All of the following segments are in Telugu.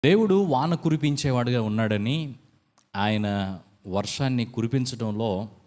దేవుడు వాన కురిపించేవాడుగా ఉన్నాడని ఆయన వర్షాన్ని కురిపించడంలో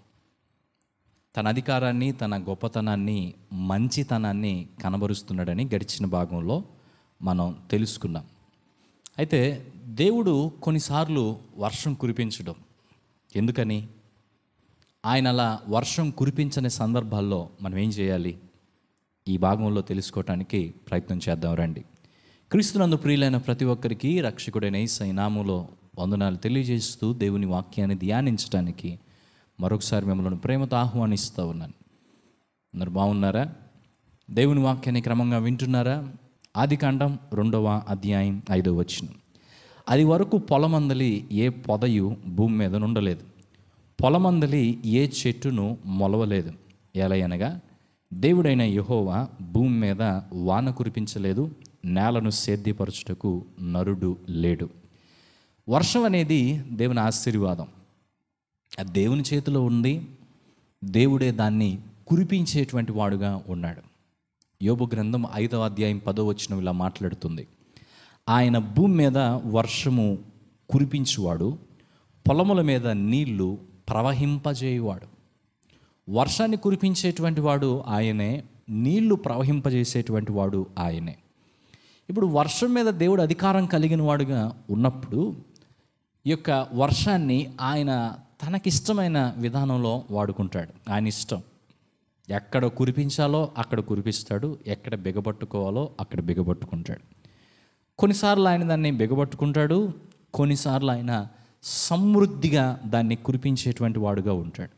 తన అధికారాన్ని తన గొప్పతనాన్ని మంచితనాన్ని కనబరుస్తున్నాడని గడిచిన భాగంలో మనం తెలుసుకున్నాం అయితే దేవుడు కొన్నిసార్లు వర్షం కురిపించడం ఎందుకని ఆయన అలా వర్షం కురిపించని సందర్భాల్లో మనం ఏం చేయాలి ఈ భాగంలో తెలుసుకోవటానికి ప్రయత్నం చేద్దాం రండి క్రీస్తునందు ప్రియులైన ప్రతి ఒక్కరికి రక్షకుడైన ఈ నామంలో వందనాలు తెలియజేస్తూ దేవుని వాక్యాన్ని ధ్యానించడానికి మరొకసారి మిమ్మల్ని ప్రేమతో ఆహ్వానిస్తూ ఉన్నాను అందరు బాగున్నారా దేవుని వాక్యాన్ని క్రమంగా వింటున్నారా ఆది కాండం రెండవ అధ్యాయం ఐదవ వచనం అది వరకు పొలమందలి ఏ పొదయు భూమి మీద ఉండలేదు పొలమందలి ఏ చెట్టును మొలవలేదు ఎలయనగా దేవుడైన యెహోవా భూమి మీద వాన కురిపించలేదు నేలను సేద్యపరచుటకు నరుడు లేడు వర్షం అనేది దేవుని ఆశీర్వాదం అది దేవుని చేతిలో ఉంది దేవుడే దాన్ని కురిపించేటువంటి వాడుగా ఉన్నాడు యోబు గ్రంథం ఐదవ అధ్యాయం పదో వచ్చిన ఇలా మాట్లాడుతుంది ఆయన భూమి మీద వర్షము కురిపించువాడు పొలముల మీద నీళ్లు ప్రవహింపజేయువాడు వర్షాన్ని కురిపించేటువంటి వాడు ఆయనే నీళ్లు ప్రవహింపజేసేటువంటి వాడు ఆయనే ఇప్పుడు వర్షం మీద దేవుడు అధికారం కలిగిన వాడుగా ఉన్నప్పుడు ఈ యొక్క వర్షాన్ని ఆయన తనకిష్టమైన విధానంలో వాడుకుంటాడు ఆయన ఇష్టం ఎక్కడ కురిపించాలో అక్కడ కురిపిస్తాడు ఎక్కడ బిగబట్టుకోవాలో అక్కడ బిగబట్టుకుంటాడు కొన్నిసార్లు ఆయన దాన్ని బిగబట్టుకుంటాడు కొన్నిసార్లు ఆయన సమృద్ధిగా దాన్ని కురిపించేటువంటి వాడుగా ఉంటాడు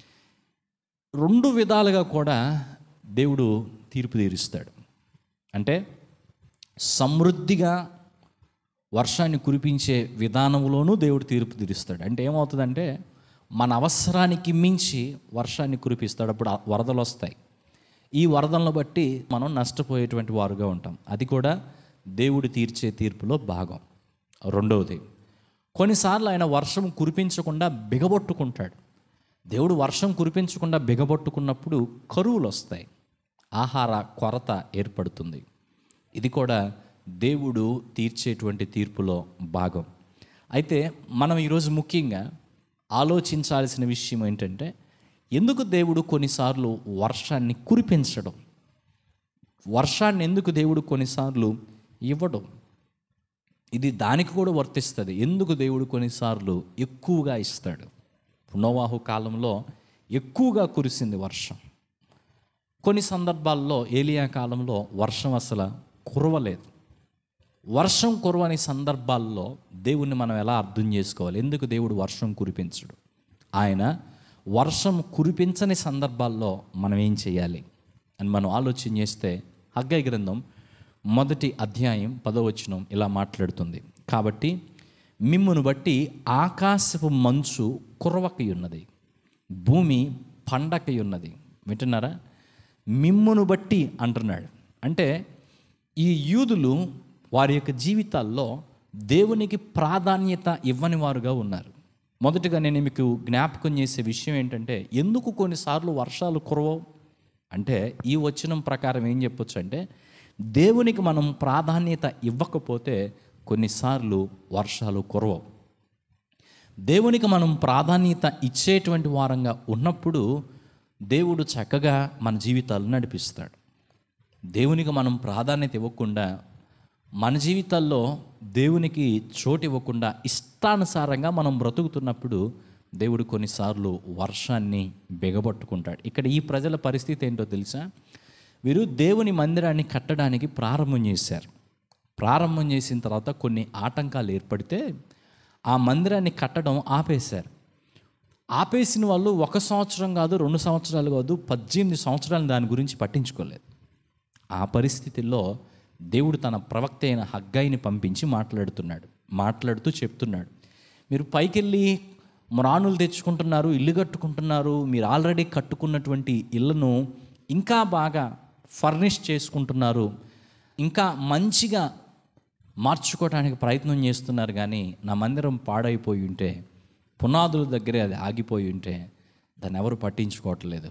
రెండు విధాలుగా కూడా దేవుడు తీర్పు తీరుస్తాడు అంటే సమృద్ధిగా వర్షాన్ని కురిపించే విధానంలోనూ దేవుడు తీర్పు తీరుస్తాడు అంటే ఏమవుతుందంటే మన అవసరానికి మించి వర్షాన్ని కురిపిస్తాడు అప్పుడు ఆ వరదలు వస్తాయి ఈ వరదలను బట్టి మనం నష్టపోయేటువంటి వారుగా ఉంటాం అది కూడా దేవుడు తీర్చే తీర్పులో భాగం రెండవది కొన్నిసార్లు ఆయన వర్షం కురిపించకుండా బిగబొట్టుకుంటాడు దేవుడు వర్షం కురిపించకుండా బిగబొట్టుకున్నప్పుడు కరువులు వస్తాయి ఆహార కొరత ఏర్పడుతుంది ఇది కూడా దేవుడు తీర్చేటువంటి తీర్పులో భాగం అయితే మనం ఈరోజు ముఖ్యంగా ఆలోచించాల్సిన విషయం ఏంటంటే ఎందుకు దేవుడు కొన్నిసార్లు వర్షాన్ని కురిపించడం వర్షాన్ని ఎందుకు దేవుడు కొన్నిసార్లు ఇవ్వడం ఇది దానికి కూడా వర్తిస్తుంది ఎందుకు దేవుడు కొన్నిసార్లు ఎక్కువగా ఇస్తాడు నోవాహు కాలంలో ఎక్కువగా కురిసింది వర్షం కొన్ని సందర్భాల్లో ఏలియా కాలంలో వర్షం అసలు కురవలేదు వర్షం కురవని సందర్భాల్లో దేవుణ్ణి మనం ఎలా అర్థం చేసుకోవాలి ఎందుకు దేవుడు వర్షం కురిపించడు ఆయన వర్షం కురిపించని సందర్భాల్లో మనం ఏం చేయాలి అని మనం ఆలోచన చేస్తే హగ్గై గ్రంథం మొదటి అధ్యాయం పదవచనం ఇలా మాట్లాడుతుంది కాబట్టి మిమ్మును బట్టి ఆకాశపు మంచు కురవకై ఉన్నది భూమి పండకై ఉన్నది వింటున్నారా మిమ్మును బట్టి అంటున్నాడు అంటే ఈ యూదులు వారి యొక్క జీవితాల్లో దేవునికి ప్రాధాన్యత ఇవ్వని వారుగా ఉన్నారు మొదటగా నేను మీకు జ్ఞాపకం చేసే విషయం ఏంటంటే ఎందుకు కొన్నిసార్లు వర్షాలు కురవవు అంటే ఈ వచనం ప్రకారం ఏం చెప్పొచ్చు అంటే దేవునికి మనం ప్రాధాన్యత ఇవ్వకపోతే కొన్నిసార్లు వర్షాలు కురవవు దేవునికి మనం ప్రాధాన్యత ఇచ్చేటువంటి వారంగా ఉన్నప్పుడు దేవుడు చక్కగా మన జీవితాలు నడిపిస్తాడు దేవునికి మనం ప్రాధాన్యత ఇవ్వకుండా మన జీవితాల్లో దేవునికి చోటు ఇవ్వకుండా ఇష్టానుసారంగా మనం బ్రతుకుతున్నప్పుడు దేవుడు కొన్నిసార్లు వర్షాన్ని బిగబట్టుకుంటాడు ఇక్కడ ఈ ప్రజల పరిస్థితి ఏంటో తెలుసా వీరు దేవుని మందిరాన్ని కట్టడానికి ప్రారంభం చేశారు ప్రారంభం చేసిన తర్వాత కొన్ని ఆటంకాలు ఏర్పడితే ఆ మందిరాన్ని కట్టడం ఆపేశారు ఆపేసిన వాళ్ళు ఒక సంవత్సరం కాదు రెండు సంవత్సరాలు కాదు పద్దెనిమిది సంవత్సరాలు దాని గురించి పట్టించుకోలేదు ఆ పరిస్థితుల్లో దేవుడు తన ప్రవక్త అయిన హగ్గాయిని పంపించి మాట్లాడుతున్నాడు మాట్లాడుతూ చెప్తున్నాడు మీరు పైకెళ్ళి మ్రాణులు తెచ్చుకుంటున్నారు ఇల్లు కట్టుకుంటున్నారు మీరు ఆల్రెడీ కట్టుకున్నటువంటి ఇళ్ళను ఇంకా బాగా ఫర్నిష్ చేసుకుంటున్నారు ఇంకా మంచిగా మార్చుకోవడానికి ప్రయత్నం చేస్తున్నారు కానీ నా మందిరం పాడైపోయి ఉంటే పునాదుల దగ్గరే అది ఆగిపోయి ఉంటే దాన్ని ఎవరు పట్టించుకోవట్లేదు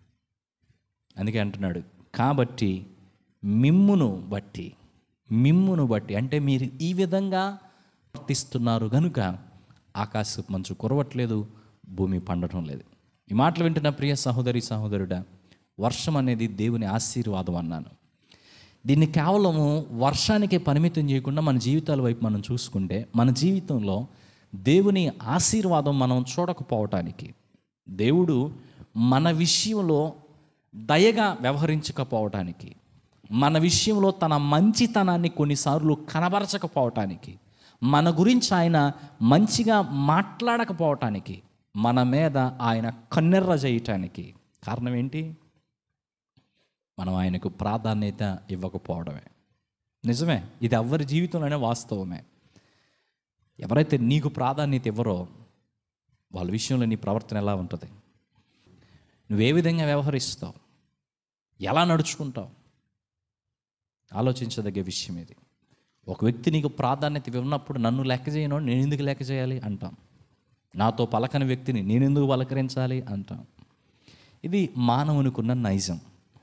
అందుకే అంటున్నాడు కాబట్టి మిమ్మును బట్టి మిమ్మును బట్టి అంటే మీరు ఈ విధంగా ప్రవర్తిస్తున్నారు గనుక ఆకాశ మంచు కురవట్లేదు భూమి పండటం లేదు ఈ మాటలు వింటున్న ప్రియ సహోదరి సహోదరుడా వర్షం అనేది దేవుని ఆశీర్వాదం అన్నాను దీన్ని కేవలము వర్షానికే పరిమితం చేయకుండా మన జీవితాల వైపు మనం చూసుకుంటే మన జీవితంలో దేవుని ఆశీర్వాదం మనం చూడకపోవటానికి దేవుడు మన విషయంలో దయగా వ్యవహరించకపోవటానికి మన విషయంలో తన మంచితనాన్ని కొన్నిసార్లు కనబరచకపోవటానికి మన గురించి ఆయన మంచిగా మాట్లాడకపోవటానికి మన మీద ఆయన కన్నెర్ర చేయటానికి కారణం ఏంటి మనం ఆయనకు ప్రాధాన్యత ఇవ్వకపోవడమే నిజమే ఇది ఎవరి జీవితంలోనే వాస్తవమే ఎవరైతే నీకు ప్రాధాన్యత ఇవ్వరో వాళ్ళ విషయంలో నీ ప్రవర్తన ఎలా ఉంటుంది నువ్వే విధంగా వ్యవహరిస్తావు ఎలా నడుచుకుంటావు ఆలోచించదగ్గ విషయం ఇది ఒక వ్యక్తి నీకు ప్రాధాన్యత ఇవ్వనప్పుడు నన్ను లెక్క చేయను నేను ఎందుకు లెక్క చేయాలి అంటాం నాతో పలకని వ్యక్తిని నేను ఎందుకు పలకరించాలి అంటాం ఇది మానవునికున్న నైజం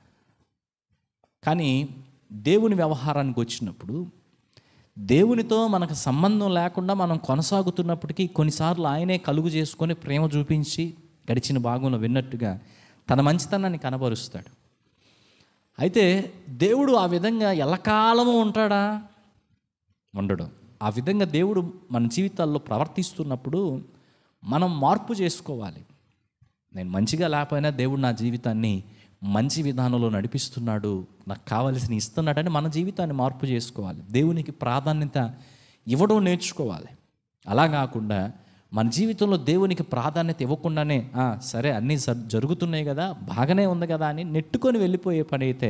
కానీ దేవుని వ్యవహారానికి వచ్చినప్పుడు దేవునితో మనకు సంబంధం లేకుండా మనం కొనసాగుతున్నప్పటికీ కొన్నిసార్లు ఆయనే కలుగు చేసుకొని ప్రేమ చూపించి గడిచిన భాగంలో విన్నట్టుగా తన మంచితనాన్ని కనబరుస్తాడు అయితే దేవుడు ఆ విధంగా ఎల్లకాలము ఉంటాడా ఉండడు ఆ విధంగా దేవుడు మన జీవితాల్లో ప్రవర్తిస్తున్నప్పుడు మనం మార్పు చేసుకోవాలి నేను మంచిగా లేకపోయినా దేవుడు నా జీవితాన్ని మంచి విధానంలో నడిపిస్తున్నాడు నాకు కావలసిన ఇస్తున్నాడని మన జీవితాన్ని మార్పు చేసుకోవాలి దేవునికి ప్రాధాన్యత ఇవ్వడం నేర్చుకోవాలి అలా కాకుండా మన జీవితంలో దేవునికి ప్రాధాన్యత ఇవ్వకుండానే "ఆ, సరే అన్నీ జ- జరుగుతున్నాయి కదా బాగానే ఉంది కదా అని నెట్టుకొని వెళ్ళిపోయే పని అయితే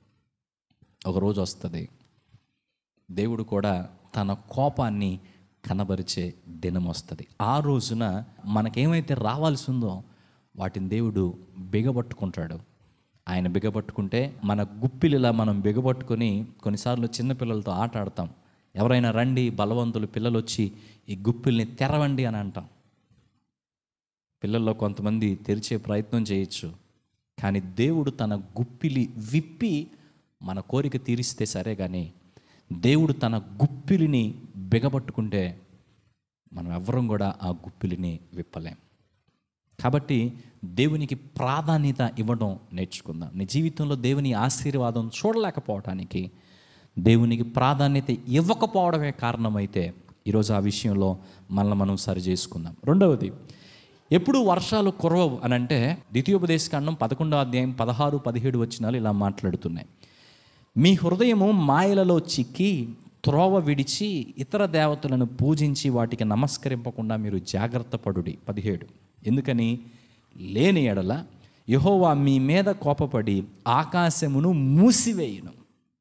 ఒకరోజు వస్తుంది దేవుడు కూడా తన కోపాన్ని కనబరిచే దినం వస్తుంది ఆ రోజున మనకేమైతే రావాల్సి ఉందో వాటిని దేవుడు బిగబట్టుకుంటాడు ఆయన బిగబట్టుకుంటే మన గుప్పిలిలా మనం బిగబట్టుకొని కొన్నిసార్లు చిన్నపిల్లలతో ఆట ఆడతాం ఎవరైనా రండి బలవంతులు పిల్లలు వచ్చి ఈ గుప్పిల్ని తెరవండి అని అంటాం పిల్లల్లో కొంతమంది తెరిచే ప్రయత్నం చేయొచ్చు కానీ దేవుడు తన గుప్పిలి విప్పి మన కోరిక తీరిస్తే సరే కానీ దేవుడు తన గుప్పిలిని బిగబట్టుకుంటే మనం ఎవ్వరం కూడా ఆ గుప్పిలిని విప్పలేం కాబట్టి దేవునికి ప్రాధాన్యత ఇవ్వడం నేర్చుకుందాం నీ జీవితంలో దేవుని ఆశీర్వాదం చూడలేకపోవటానికి దేవునికి ప్రాధాన్యత ఇవ్వకపోవడమే కారణమైతే ఈరోజు ఆ విషయంలో మనల్ని మనం సరి చేసుకుందాం రెండవది ఎప్పుడు వర్షాలు కురవవు అని అంటే ద్వితీయోపదేశకాండం పదకొండో అధ్యాయం పదహారు పదిహేడు వచ్చినాలు ఇలా మాట్లాడుతున్నాయి మీ హృదయము మాయలలో చిక్కి త్రోవ విడిచి ఇతర దేవతలను పూజించి వాటికి నమస్కరింపకుండా మీరు జాగ్రత్త పడుడి పదిహేడు ఎందుకని లేని ఎడల యహోవా మీ మీద కోపపడి ఆకాశమును మూసివేయును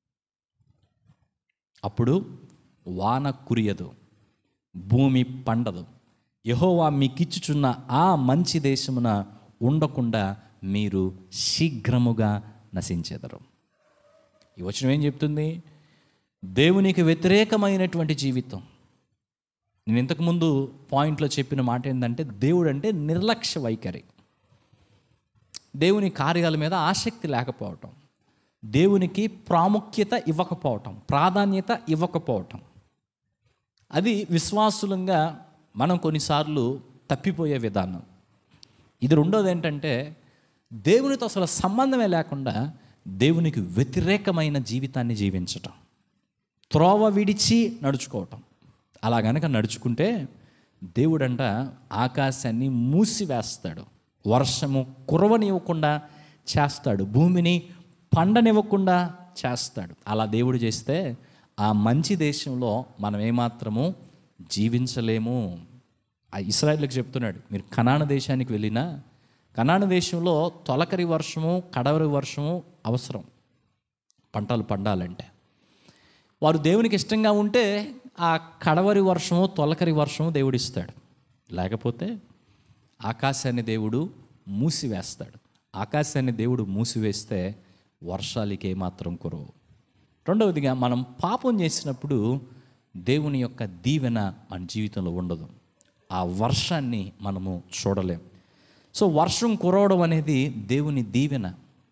అప్పుడు వాన కురియదు భూమి పండదు యహోవా మీకిచ్చుచున్న ఆ మంచి దేశమున ఉండకుండా మీరు శీఘ్రముగా నశించెదరు ఈ వచనం ఏం చెప్తుంది దేవునికి వ్యతిరేకమైనటువంటి జీవితం నేను ఇంతకుముందు పాయింట్లో చెప్పిన మాట ఏంటంటే దేవుడు అంటే నిర్లక్ష్య వైఖరి దేవుని కార్యాల మీద ఆసక్తి లేకపోవటం దేవునికి ప్రాముఖ్యత ఇవ్వకపోవటం ప్రాధాన్యత ఇవ్వకపోవటం అది విశ్వాసులంగా మనం కొన్నిసార్లు తప్పిపోయే విధానం ఇది రెండోది ఏంటంటే దేవునితో అసలు సంబంధమే లేకుండా దేవునికి వ్యతిరేకమైన జీవితాన్ని జీవించటం త్రోవ విడిచి నడుచుకోవటం అలా గనక నడుచుకుంటే దేవుడంట ఆకాశాన్ని మూసివేస్తాడు వర్షము కురవనివ్వకుండా చేస్తాడు భూమిని పండనివ్వకుండా చేస్తాడు అలా దేవుడు చేస్తే ఆ మంచి దేశంలో మనం ఏమాత్రము జీవించలేము ఆ ఇస్రాయల్కి చెప్తున్నాడు మీరు కనాన దేశానికి వెళ్ళినా కనాన దేశంలో తొలకరి వర్షము కడవరి వర్షము అవసరం పంటలు పండాలంటే వారు దేవునికి ఇష్టంగా ఉంటే ఆ కడవరి వర్షము తొలకరి వర్షము దేవుడిస్తాడు లేకపోతే ఆకాశాన్ని దేవుడు మూసివేస్తాడు ఆకాశాన్ని దేవుడు మూసివేస్తే వర్షాలకి ఏమాత్రం కురవు రెండవదిగా మనం పాపం చేసినప్పుడు దేవుని యొక్క దీవెన మన జీవితంలో ఉండదు ఆ వర్షాన్ని మనము చూడలేం సో వర్షం కురవడం అనేది దేవుని దీవెన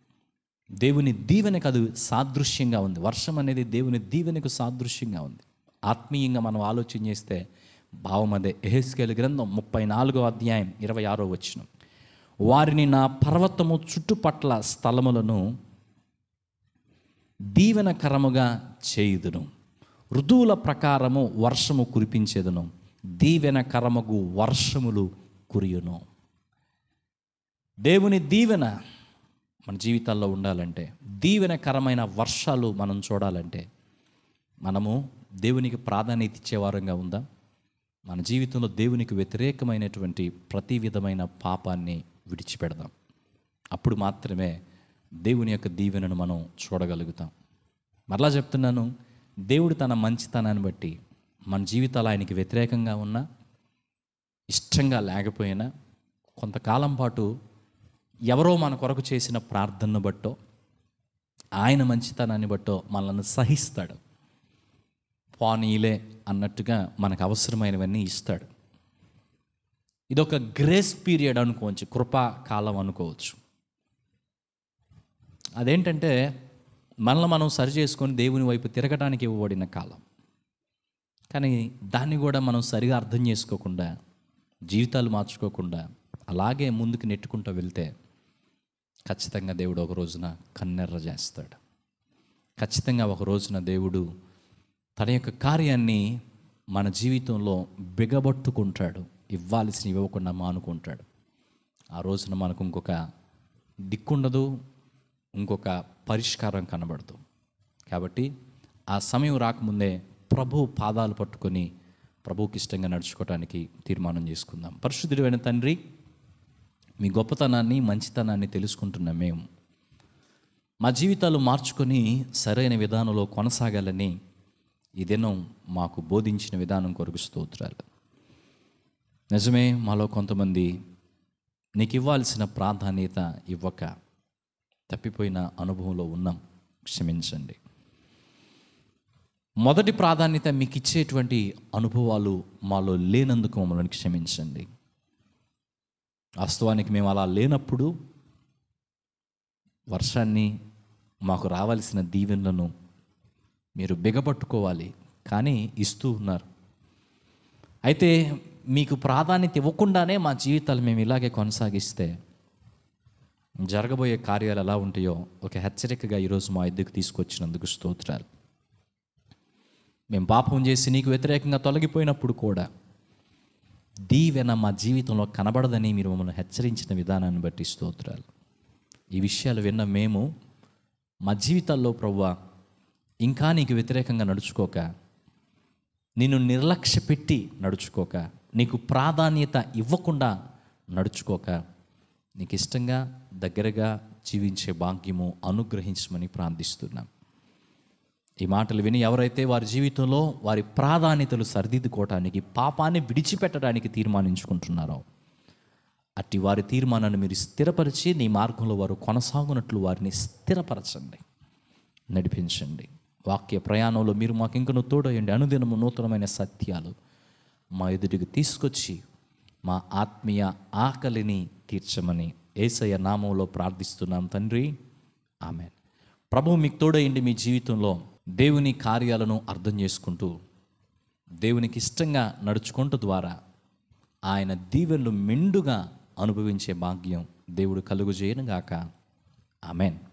దేవుని దీవెనకు అది సాదృశ్యంగా ఉంది వర్షం అనేది దేవుని దీవెనకు సాదృశ్యంగా ఉంది ఆత్మీయంగా మనం ఆలోచన చేస్తే భావం అదే ఎహెస్కేల్ గ్రంథం ముప్పై నాలుగో అధ్యాయం ఇరవై ఆరో వచ్చిన వారిని నా పర్వతము చుట్టుపట్ల స్థలములను దీవెనకరముగా చేయుదును ఋతువుల ప్రకారము వర్షము కురిపించేదును దీవెనకరముగు వర్షములు కురియును దేవుని దీవెన మన జీవితాల్లో ఉండాలంటే దీవెనకరమైన వర్షాలు మనం చూడాలంటే మనము దేవునికి ప్రాధాన్యత ఇచ్చేవారంగా ఉందాం మన జీవితంలో దేవునికి వ్యతిరేకమైనటువంటి ప్రతి విధమైన పాపాన్ని విడిచిపెడదాం అప్పుడు మాత్రమే దేవుని యొక్క దీవెనను మనం చూడగలుగుతాం మరలా చెప్తున్నాను దేవుడు తన మంచితనాన్ని బట్టి మన జీవితాలు ఆయనకి వ్యతిరేకంగా ఉన్నా ఇష్టంగా లేకపోయినా కొంతకాలం పాటు ఎవరో మన కొరకు చేసిన ప్రార్థనను బట్టో ఆయన మంచితనాన్ని బట్టో మనల్ని సహిస్తాడు పానీలే అన్నట్టుగా మనకు అవసరమైనవన్నీ ఇస్తాడు ఇదొక గ్రేస్ పీరియడ్ అనుకోవచ్చు కృపా కాలం అనుకోవచ్చు అదేంటంటే మనల్ని మనం సరి చేసుకొని దేవుని వైపు తిరగడానికి ఇవ్వబడిన కాలం కానీ దాన్ని కూడా మనం సరిగా అర్థం చేసుకోకుండా జీవితాలు మార్చుకోకుండా అలాగే ముందుకు నెట్టుకుంటూ వెళ్తే ఖచ్చితంగా దేవుడు ఒక రోజున కన్నెర్ర చేస్తాడు ఖచ్చితంగా ఒక రోజున దేవుడు తన యొక్క కార్యాన్ని మన జీవితంలో బిగబట్టుకుంటాడు ఇవ్వాల్సిన ఇవ్వకుండా మానుకుంటాడు ఆ రోజున మనకు ఇంకొక దిక్కుండదు ఇంకొక పరిష్కారం కనబడదు కాబట్టి ఆ సమయం రాకముందే ప్రభు పాదాలు పట్టుకొని ప్రభువుకి ఇష్టంగా నడుచుకోవడానికి తీర్మానం చేసుకుందాం పరిశుద్ధుడైన తండ్రి మీ గొప్పతనాన్ని మంచితనాన్ని తెలుసుకుంటున్న మేము మా జీవితాలు మార్చుకొని సరైన విధానంలో కొనసాగాలని ఈ దినం మాకు బోధించిన విధానం కొరకు స్తోత్రాలు నిజమే మాలో కొంతమంది నీకు ఇవ్వాల్సిన ప్రాధాన్యత ఇవ్వక తప్పిపోయిన అనుభవంలో ఉన్నాం క్షమించండి మొదటి ప్రాధాన్యత మీకు ఇచ్చేటువంటి అనుభవాలు మాలో లేనందుకు మమ్మల్ని క్షమించండి వాస్తవానికి మేము అలా లేనప్పుడు వర్షాన్ని మాకు రావాల్సిన దీవెనలను మీరు బిగపట్టుకోవాలి కానీ ఇస్తూ ఉన్నారు అయితే మీకు ప్రాధాన్యత ఇవ్వకుండానే మా జీవితాలు మేము ఇలాగే కొనసాగిస్తే జరగబోయే కార్యాలు ఎలా ఉంటాయో ఒక హెచ్చరికగా ఈరోజు మా ఇద్దరికి తీసుకొచ్చినందుకు స్తోత్రాలు మేము పాపం చేసి నీకు వ్యతిరేకంగా తొలగిపోయినప్పుడు కూడా దీవెన మా జీవితంలో కనబడదని మీరు మమ్మల్ని హెచ్చరించిన విధానాన్ని బట్టి స్తోత్రాలు ఈ విషయాలు విన్న మేము మా జీవితాల్లో ప్రవ్వా ఇంకా నీకు వ్యతిరేకంగా నడుచుకోక నిన్ను నిర్లక్ష్య పెట్టి నడుచుకోక నీకు ప్రాధాన్యత ఇవ్వకుండా నడుచుకోక నీకు ఇష్టంగా దగ్గరగా జీవించే భాగ్యము అనుగ్రహించమని ప్రార్థిస్తున్నాం ఈ మాటలు విని ఎవరైతే వారి జీవితంలో వారి ప్రాధాన్యతలు సరిదిద్దుకోవటానికి పాపాన్ని విడిచిపెట్టడానికి తీర్మానించుకుంటున్నారో అట్టి వారి తీర్మానాన్ని మీరు స్థిరపరిచి నీ మార్గంలో వారు కొనసాగునట్లు వారిని స్థిరపరచండి నడిపించండి వాక్య ప్రయాణంలో మీరు మాకు ఇంకను తోడయండి అనుదినము నూతనమైన సత్యాలు మా ఎదుటికి తీసుకొచ్చి మా ఆత్మీయ ఆకలిని తీర్చమని ఏసయ్య నామంలో ప్రార్థిస్తున్నాం తండ్రి ఆమె ప్రభు మీకు తోడయండి మీ జీవితంలో దేవుని కార్యాలను అర్థం చేసుకుంటూ దేవునికి ఇష్టంగా నడుచుకుంటూ ద్వారా ఆయన దీవెనలు మెండుగా అనుభవించే భాగ్యం దేవుడు కలుగు చేయనుగాక ఆమెన్